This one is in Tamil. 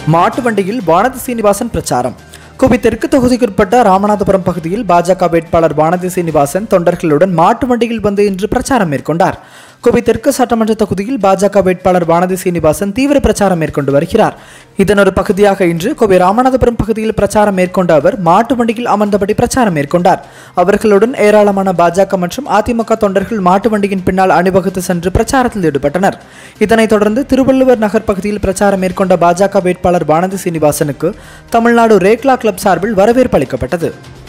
மாட்டு வண்டியில் வானதி சீனிவாசன் பிரச்சாரம் கோவை தெற்கு தொகுதிக்குட்பட்ட ராமநாதபுரம் பகுதியில் பாஜக வேட்பாளர் வானதி சீனிவாசன் தொண்டர்களுடன் மாட்டு வண்டியில் வந்து இன்று பிரச்சாரம் மேற்கொண்டார் கோவை தெற்கு சட்டமன்ற தொகுதியில் பாஜக வேட்பாளர் வானதி சீனிவாசன் தீவிர பிரச்சாரம் மேற்கொண்டு வருகிறார் இதன் ஒரு பகுதியாக இன்று கோவை ராமநாதபுரம் பகுதியில் பிரச்சாரம் மேற்கொண்ட அவர் மாட்டு வண்டியில் அமர்ந்தபடி பிரச்சாரம் மேற்கொண்டார் அவர்களுடன் ஏராளமான பாஜக மற்றும் அதிமுக தொண்டர்கள் மாட்டு வண்டியின் பின்னால் அணிவகுத்து சென்று பிரச்சாரத்தில் ஈடுபட்டனர் இதனைத் தொடர்ந்து திருவள்ளுவர் நகர் பகுதியில் பிரச்சாரம் மேற்கொண்ட பாஜக வேட்பாளர் வானதி சீனிவாசனுக்கு தமிழ்நாடு ரேக்லா கிளப் சார்பில் வரவேற்பு அளிக்கப்பட்டது